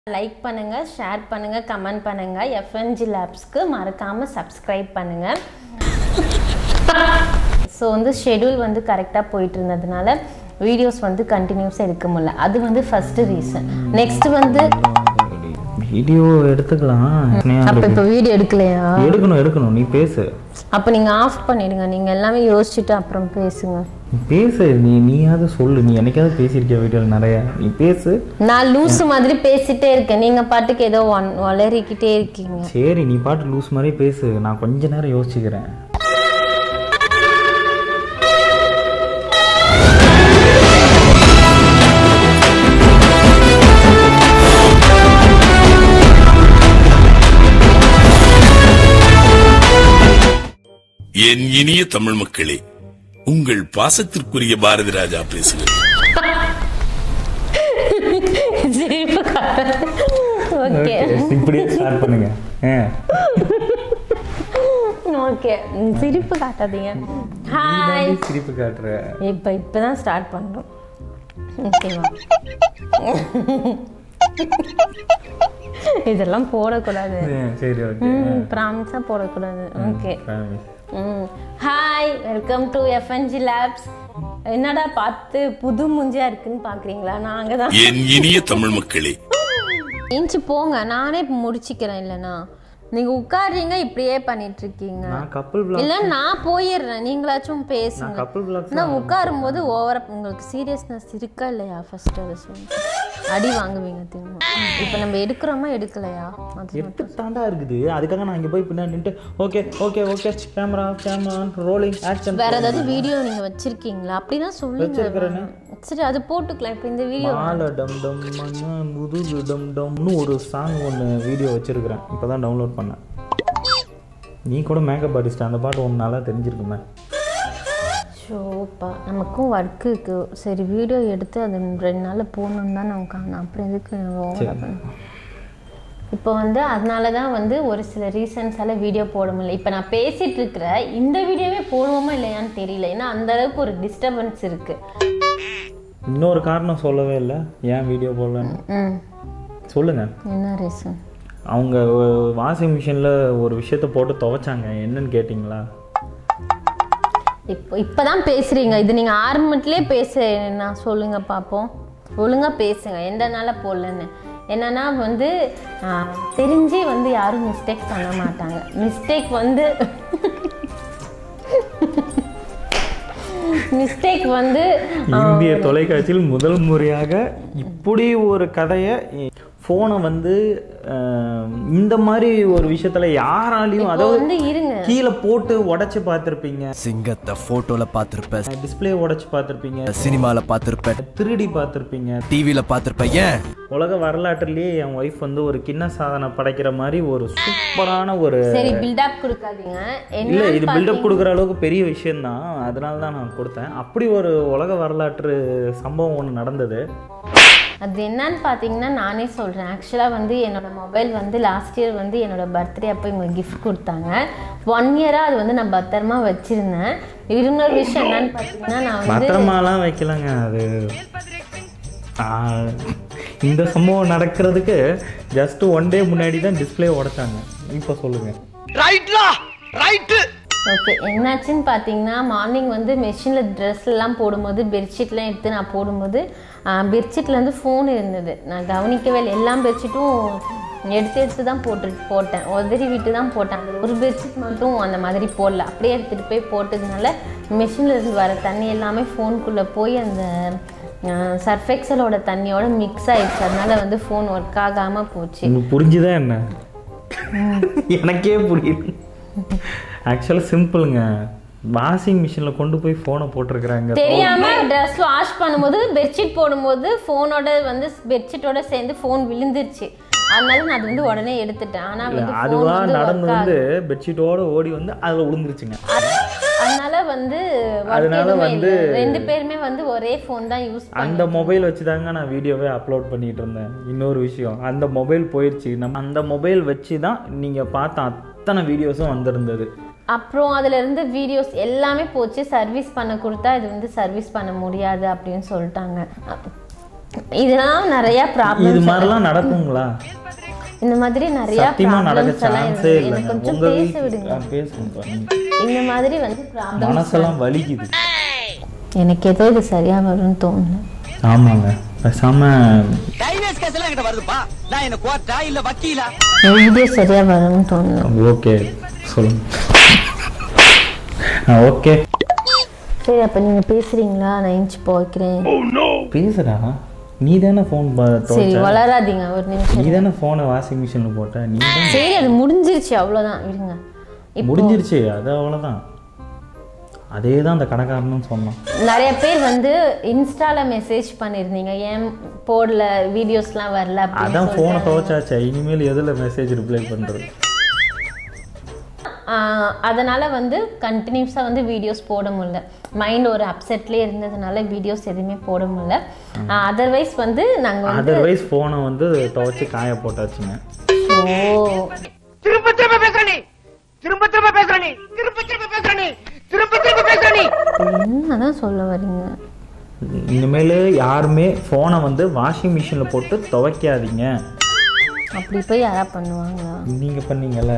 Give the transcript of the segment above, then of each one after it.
Like பண்ணுங்க share பண்ணுங்க comment பண்ணுங்க எஃப்என்ஜி லேப்ஸ்க்கு மறக்காம சப்ஸ்கிரைப் பண்ணுங்க ஸோ வந்து ஷெடியூல் வந்து கரெக்டாக போயிட்டு இருந்ததுனால வீடியோஸ் வந்து கண்டினியூஸாக எடுக்க முடியல அது வந்து ஃபர்ஸ்ட் ரீசன் நெக்ஸ்ட் வந்து வீடியோ எடுத்துக்கலாம் அப்போ இப்போ வீடியோ எடுக்கலையா எடுக்கணும் எடுக்கணும் நீ பேசு அப்போ நீங்கள் ஆஃப் பண்ணிடுங்க நீங்கள் எல்லாமே யோசிச்சுட்டு அப்புறம் பேசுங்க நீ பேசு நீ நீயாவது சொல்லு நீ என்னைக்காவது பேசியிருக்கிய வீடியோவில் நிறைய நீ பேசு நான் லூஸ் மாதிரி பேசிட்டே இருக்கேன் நீங்கள் பாட்டுக்கு ஏதோ ஒன் வளரிக்கிட்டே இருக்கீங்க சரி நீ பாட்டு லூஸ் மாதிரி பேசு நான் கொஞ்ச நேரம் யோசிச்சுக்கிறேன் என் இனிய தமிழ் மக்களே உங்கள் பாசத்திற்குரிய பாரதி ராஜா பேசுகிறேன் ஓகே இப்படியே ஸ்டார்ட் பண்ணுங்க ஆ. ஓகே சிரிப்பு காட்டாதீங்க நீ ஹாய் தாண்டி சிரிப்பு காட்டுற இப்போ இப்போ தான் ஸ்டார்ட் பண்ணுறோம் ஓகேவா இதெல்லாம் போடக்கூடாது ஆ, சரி ஓகே ம் ப்ராமிஸாக போடக்கூடாது okay hmm hi welcome to FNG labs என்னடா பார்த்து புது முஞ்சியா இருக்குன்னு பார்க்குறீங்களா நாங்கள் தான் என் இனிய தமிழ் மக்களே இன்ச்சு போங்க நானே இப்ப முடிச்சுக்கிறேன் இல்லைனா நீங்கள் உட்காடுறீங்க இப்படியே பண்ணிட்டு இருக்கீங்க நான் கப்பல் பிளாக் இல்ல நான் போயிடுறேன் நீங்களாச்சும் பேசுங்க கப்பல் பிளாக் நான் உட்காரும் போது ஓவரா உங்களுக்கு சீரியஸ்னஸ் இருக்கா இல்லையா ஃபர்ஸ்ட் அதை சொல்லுங்க அடி வாங்குவீங்க திரும்ப இப்போ நம்ம எடுக்கிறோமா எடுக்கலையா அது எட்டு தாண்டா இருக்குது அதுக்காக நான் இங்கே போய் பின்னாடி நின்னுட்டு okay okay okay camera camera rolling action வேற ஏதாவது வீடியோ நீங்க வச்சிருக்கீங்களா அப்படிதான் சொல்லுங்க வச்சிருக்கிறேனே. சரி அது போட்டுக்கலாம் இப்போ இந்த வீடியோ மாலை டம் டம் மண்ணா முதுகு டம் டம்னு ஒரு சாங் ஒன்று வீடியோ வச்சிருக்கிறேன் இப்போ தான் டவுன்லோட் பண்ணேன் நீ கூட மேக்கப் ஆர்டிஸ்ட் அந்த பாட்டு ஒன்று நல்லா தெரிஞ்சிருக்குமே ஷோப்பா நமக்கும் ஒர்க் இருக்கு சரி வீடியோ எடுத்து அது ரெண்டு நாளில் போகணுன்னு தான் நான் காணோம் அப்புறம் எதுக்கு ஓவரா பண்ண இப்போ வந்து அதனால தான் வந்து ஒரு சில ரீசன்ஸால வீடியோ போட முடியல இப்போ நான் பேசிட்டு இருக்கிற இந்த வீடியோவே போடுவோமா இல்லையான்னு தெரியல ஏன்னா அந்த அளவுக்கு ஒரு டிஸ்டர்பன்ஸ் இருக்கு இன்னொரு காரணம் சொல்லவே இல்லை ஏன் வீடியோ போடலன்னு ம் சொல்லுங்க என்ன ரீசன் அவங்க வாஷிங் மிஷினில் ஒரு விஷயத்த போட்டு துவைச்சாங்க என்னன்னு கேட்டிங்களா இப்போ இப்போ தான் பேசுறீங்க இது நீங்கள் ஆரம்பத்திலே பேச நான் சொல்லுங்க பார்ப்போம் ஒழுங்காக பேசுங்க எந்தனால போடலன்னு என்னன்னா வந்து ஆ, தெரிஞ்சு வந்து யாரும் மிஸ்டேக் பண்ண மாட்டாங்க மிஸ்டேக் வந்து மிஸ்டேக் வந்து இந்திய தொலைக்காட்சியில் முதல் முறையாக இப்படி ஒரு கதையை ஃபோனை வந்து அஹ், இந்த மாதிரி ஒரு விஷயத்துல யாராலையும் இப்போ அதாவது வந்து இருங்க கீழே போட்டு உடைச்சு பார்த்துருப்பீங்க சிங்கத்தை போட்டோல பார்த்திருப்ப டிஸ்ப்ளே உடைச்சு பார்த்துருப்பீங்க சினிமால பார்த்திருப்ப திருடி பார்த்துருப்பீங்க டிவில பார்த்திருப்ப ஏன் உலக வரலாற்றுலயே என் ஒய்ஃப் வந்து ஒரு கிண்ண சாதனை படைக்கிற மாதிரி ஒரு சூப்பரான ஒரு சரி பில்டப் கொடுக்காதீங்க இல்ல என்ன இது பில்டப் கொடுக்குற அளவுக்கு பெரிய விஷயம்தான் அதனால தான் நான் கொடுத்தேன் அப்படி ஒரு உலக வரலாற்று சம்பவம் ஒன்று நடந்தது அது என்னன்னு பார்த்தீங்கன்னா நானே சொல்கிறேன் ஆக்சுவலாக வந்து என்னோட மொபைல் வந்து லாஸ்ட் இயர் வந்து என்னோட பர்த்டே அப்போ இவங்க கிஃப்ட் கொடுத்தாங்க ஒன் இயராக அது வந்து நான் பத்திரமா வச்சுருந்தேன் இன்னொரு விஷயம் என்னன்னு பார்த்தீங்கன்னா நான் வந்து பத்திரமாலாம் வைக்கலங்க அது ஆ, இந்த சம்பவம் நடக்கிறதுக்கு ஜஸ்ட் ஒன் டே முன்னாடி தான் டிஸ்பிளே உடைச்சாங்க இப்போ சொல்லுங்க ஓகே என்னாச்சுன்னு பார்த்தீங்கன்னா மார்னிங் வந்து மெஷினில் ட்ரெஸ் எல்லாம் போடும்போது பெட்ஷீட்லாம் எடுத்து நான் போடும்போது பெட்ஷீட்டில் வந்து ஃபோன் இருந்தது நான் கவனிக்கவே இல்லை எல்லா பெட்ஷீட்டும் எடுத்து எடுத்து தான் போட்டு போட்டேன் உதறி விட்டு தான் போட்டேன் அந்த ஒரு பெட்ஷீட் மட்டும் அந்த மாதிரி போடல அப்படியே எடுத்துகிட்டு போய் போட்டதுனால மிஷினில் இருந்து வர தண்ணி எல்லாமே ஃபோனுக்குள்ளே போய் அந்த சர்ஃபெக்சலோட தண்ணியோட மிக்ஸ் ஆயிடுச்சு அதனால வந்து ஃபோன் ஒர்க் ஆகாமல் போச்சு உங்களுக்கு புரிஞ்சுதா என்ன எனக்கே புரியுது ஆக்சுவலாக சிம்பிளுங்க வாஷிங் மிஷினில் கொண்டு போய் ஃபோனை போட்டிருக்கிறாங்க தெரியாம ட்ரெஸ் வாஷ் பண்ணும்போது பெட்ஷீட் போடும்போது ஃபோனோட வந்து பெட்ஷீட்டோட சேர்ந்து ஃபோன் விழுந்துருச்சு அதனால நான் அது வந்து உடனே எடுத்துட்டேன் ஆனா வந்து phone அதுவா வந்து நடந்து work வந்து பெட்ஷீட்டோட ஓடி வந்து அதில் விழுந்துருச்சுங்க ஆகல. அதனால வந்து work அதனால எதுவுமே வந்து- இல்ல. ரெண்டு பேருமே வந்து ஒரே ஃபோன் தான் யூஸ் அந்த மொபைல் வச்சு தாங்க நான் வீடியோவே அப்லோட் பண்ணிட்டு இருந்தேன் இன்னொரு விஷயம் அந்த மொபைல் போயிடுச்சு நம்ம அந்த மொபைல் வச்சு தான் நீங்கள் பார்த்த அத்தனை வீடியோஸும் வந்திருந்தது அப்புறம் அதுல இருந்து வீடியோஸ் எல்லாமே போச்சு சர்வீஸ் பண்ண கொடுத்தா இது வந்து சர்வீஸ் பண்ண முடியாது அப்படின்னு சொல்லிட்டாங்க இதெல்லாம் நிறைய இது ப்ராப்ளம் மாதிரிலாம் நடக்குங்களா இந்த மாதிரி நிறைய சத்தியமா நடக்க ப்ராப்ளம்ஸ் எல்லாம் சான்ஸே இருக்கு இல்லைங்க எனக்கு கொஞ்சம் உங்க பேச வீட்டு விடுங்க பேசுங்க இந்த மாதிரி வந்து ப்ராப்ளம் மனசெல்லாம் வலிக்குது எனக்கு ஏதோ இது சரியா வரும்னு தோணல ஆமாங்க பேசாம டைவர்ஸ் கேஸ் எல்லாம் என்கிட்ட வருதுப்பா நான் என்ன கோர்ட்டா இல்ல வக்கீலா வீடியோ சரியா வரும்னு தோணல ஓகே சொல்லுங்க ஓகே சரி அப்ப நீங்க பேசுறீங்களா நான் இன்ச்சு போய்க்கிறேன் பேசுடா நீ தானே ஃபோன் சரி துவைச்ச வளராதீங்க ஒரு நிமிஷம் நீ தானே ஃபோனை வாஷிங் மிஷினில் போட்ட நீ தான் சரி அது முடிஞ்சிருச்சு அவ்வளவுதான் இருங்க இப்போ முடிஞ்சிருச்சு அது அவ்வளோதான் அதே தான் அந்த கடைக்காரனும் சொன்னான் நிறைய பேர் வந்து இன்ஸ்டால மெசேஜ் பண்ணிருந்தீங்க ஏன் போடல வீடியோஸ்லாம் வரல அப்படின்னு அதான் ஃபோனை சொல்லிட்டு. துவைச்சாச்சே இனிமேல் எதில் மெசேஜ் ரிப்ளை பண்ணுறது ஆஹ் அதனால வந்து கண்டினியூஸாக வந்து வீடியோஸ் போட முடியல மைண்ட் ஒரு அப்செட்லேயே இருந்ததுனால வீடியோஸ் எதுவுமே போட முடியல அதர்வைஸ் வந்து நாங்கள் வந்து அதர்வைஸ் ஃபோனை வந்து துவைச்சி காய போட்டாச்சுங்க ஓ திரும்ப திரும்ப பேசுற நீ திரும்ப திரும்ப பேசுற நீ திரும்ப திரும்ப பேசுற நீ திரும்ப திரும்ப பேசுற நீ என்னதான் சொல்ல வரீங்க இனிமேல் யாருமே ஃபோனை வந்து வாஷிங் மிஷினில் போட்டு துவைக்காதீங்க அப்படி போய் யாரா பண்ணுவாங்களா நீங்கள் பண்ணீங்கல்ல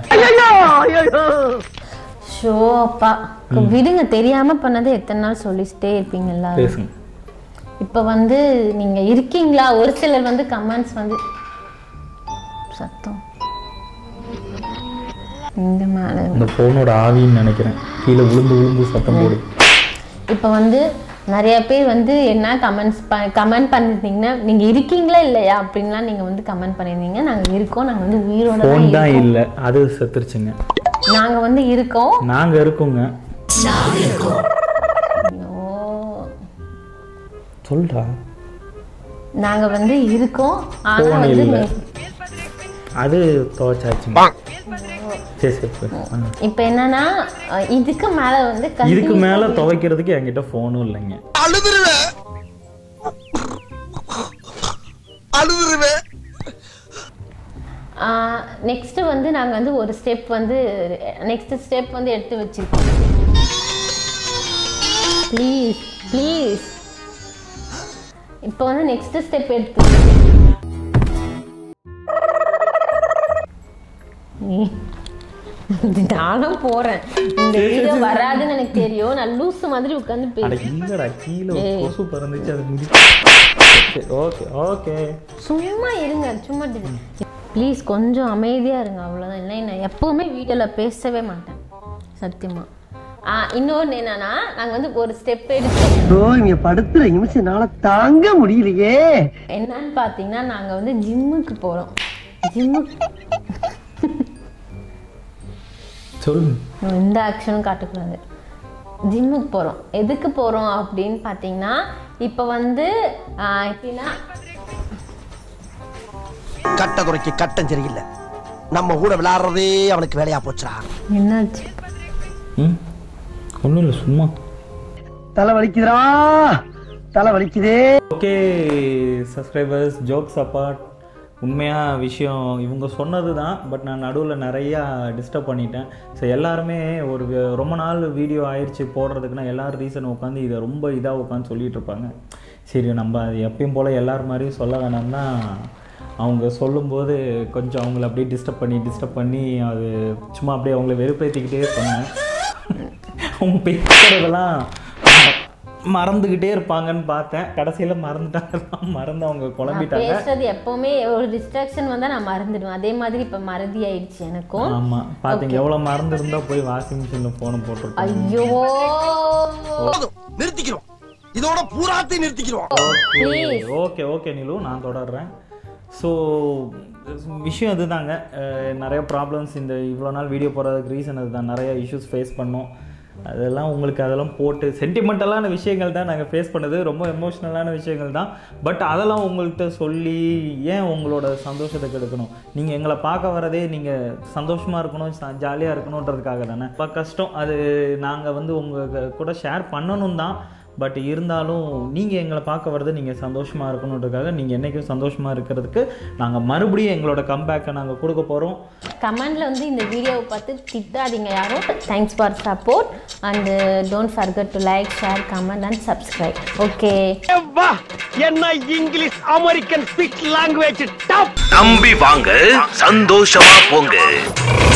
ஷோ அப்பா விடுங்க தெரியாம பண்ணதை எத்தனை நாள் சொல்லிட்டே இருப்பீங்கல்ல பேசுங்க இப்போ வந்து நீங்க இருக்கீங்களா ஒரு சிலர் வந்து கமெண்ட்ஸ் வந்து சத்தம் இந்த மேலே இந்த ஃபோனோட ஆவின்னு நினைக்கிறேன் கீழே விழுந்து விழுந்து சத்தம் போடு இப்போ வந்து நிறைய பேர் வந்து என்ன கமெண்ட்ஸ் ப கமெண்ட் பண்ணிருந்தீங்கன்னா நீங்கள் இருக்கீங்களா இல்லையா அப்படின்லாம் நீங்கள் வந்து கமெண்ட் பண்ணியிருந்தீங்க நாங்கள் இருக்கோம் நாங்கள் வந்து உயிரோட தான் ஃபோன் தான் இருக்கோம் இல்லை அது செத்துருச்சுங்க நாங்கள் வந்து இருக்கோம் நாங்கள் இருக்கோங்க ஐயோ சொல்றா நாங்கள் வந்து இருக்கோம் ஆனால் Phone வந்து இல்ல. மெ- அது துவைச்சாச்சுங்க சரி சரி சரி ஆ. இப்போ என்னன்னா அஹ், இதுக்கு மேலே வந்து இதுக்கு continue- மேலே துவைக்கிறதுக்கு என்கிட்ட ஃபோனும் இல்லைங்க அழுதுருவேன் அழுதுருவேன் நெக்ஸ்ட் வந்து நாங்கள் வந்து ஒரு ஸ்டெப் வந்து நெக்ஸ்ட் ஸ்டெப் வந்து எடுத்து வச்சிருக்கோம் ப்ளீஸ் ப்ளீஸ் இப்போ வந்து நெக்ஸ்ட் ஸ்டெப் எடுத்து நீ நானும் போறேன் இந்த வீடியோ வராதுன்னு எனக்கு தெரியும் நான் லூசு மாதிரி உட்காந்து அட பேசுறேன் இல்லடா கீழே ஒரு ஏய். கொசு பறந்துச்சு அது முடி ஓகே ஓகே சும்மா இருங்க சும்மா ப்ளீஸ் கொஞ்சம் அமைதியா இருங்க அவ்வளோதான் இல்லை நான் எப்பவுமே வீடியோவில் பேசவே மாட்டேன் சத்தியமா ஆ இன்னொன்று என்னன்னா நாங்கள் வந்து ஒரு ஸ்டெப் எடுத்தோம் ஐயோ இங்க படுத்துற நிமிஷம்னால தாங்க முடியலையே என்னன்னு பார்த்தீங்கன்னா நாங்கள் வந்து ஜிம்முக்கு போகிறோம் ஜிம்முக்கு சொல்லு எந்த ஆக்ஷனும் காட்டக்கூடாது ஜிம்முக்கு போகிறோம் எதுக்கு போகிறோம் அப்படின்னு பார்த்தீங்கன்னா இப்போ வந்து ஆ, எப்படின்னா கட்டதுரைக்கு கட்டம் சரியில்லை நம்ம கூட விளையாடுறதே அவனுக்கு வேலையா போச்சுடா என்னாச்சு ம் ஒன்றும் இல்லை சும்மா தலை வலிக்குதுடா தலை வலிக்குதே ஓகே சப்ஸ்கிரைபர்ஸ் ஜோக்ஸ் அப்பார்ட் உண்மையாக விஷயம் இவங்க சொன்னது தான் பட் நான் நடுவில் நிறையா டிஸ்டர்ப் பண்ணிட்டேன் ஸோ எல்லாருமே ஒரு வி- ரொம்ப நாள் வீடியோ ஆயிடுச்சு போடுறதுக்குன்னா எல்லாரும் ரீசன் உட்காந்து இதை ரொம்ப இதாக உட்காந்து சொல்லிட்டு இருப்பாங்க சரி நம்ம அது எப்பயும் போல் எல்லார் மாதிரியும் சொல்ல வேணாம்னா அவங்க சொல்லும்போது கொஞ்சம் அவங்கள அப்படியே டிஸ்டர்ப் பண்ணி டிஸ்டர்ப் பண்ணி அது சும்மா அப்படியே அவங்கள வெறுப்பேற்றிக்கிட்டே சொன்னேன் அவங்க பேசுறதெல்லாம் மறந்துக்கிட்டே இருப்பாங்கன்னு பார்த்தேன் கடைசியில் மறந்துட்டாங்க மறந்து அவங்க நான் குழம்பிட்டாங்க பேசுறது எப்பவுமே ஒரு டிஸ்ட்ராக்ஷன் வந்தா நான் மறந்துடுவேன் அதே மாதிரி இப்ப மறதி ஆயிடுச்சு எனக்கும் ஆமாம் பார்த்தீங்க எவ்வளோ மறந்துருந்தா போய் வாஷிங் மிஷினில் ஃபோனை போட்டிருப்பாங்க ஐயோ போதும் நிறுத்திக்கிறோம் இதோட பூராத்தையும் நிறுத்திக்கிறோம் Please. ஓகே ஓகே நிலு நான் தொடர்றேன் ஸோ விஷயம் இதுதாங்க அஹ் நிறைய ப்ராப்ளம்ஸ் இந்த இவ்வளோ நாள் வீடியோ போடுறதுக்கு ரீசன் அதுதான் நிறைய இஷ்யூஸ் ஃபேஸ் பண்ணோம் அதெல்லாம் உங்களுக்கு அதெல்லாம் போட்டு சென்டிமெண்டலான விஷயங்கள் தான் நாங்கள் ஃபேஸ் பண்ணது ரொம்ப எமோஷ்னலான விஷயங்கள் தான் பட் அதெல்லாம் உங்கள்கிட்ட சொல்லி ஏன் உங்களோட சந்தோஷத்தை கெடுக்கணும் நீங்கள் எங்களை பார்க்க வரதே நீங்கள் சந்தோஷமாக இருக்கணும் ஜாலியாக இருக்கணுன்றதுக்காக தானே இப்போ கஷ்டம் அது நாங்கள் வந்து உங்கள் கூட ஷேர் பண்ணணும் தான் பட் இருந்தாலும் நீங்கள் எங்களை பார்க்க வர்றது நீங்கள் சந்தோஷமாக இருக்கணுன்றதுக்காக நீங்கள் என்றைக்கும் சந்தோஷமாக இருக்கிறதுக்கு நாங்கள் மறுபடியும் எங்களோட கம்பேக்கை நாங்கள் கொடுக்க போகிறோம் கமெண்ட்ல வந்து இந்த வீடியோவை பார்த்து திட்டாதீங்க யாரும் thanks for support and don't forget to like share comment and subscribe okay வா என்ன English American speech language top நம்பி வாங்க சந்தோஷமா போங்க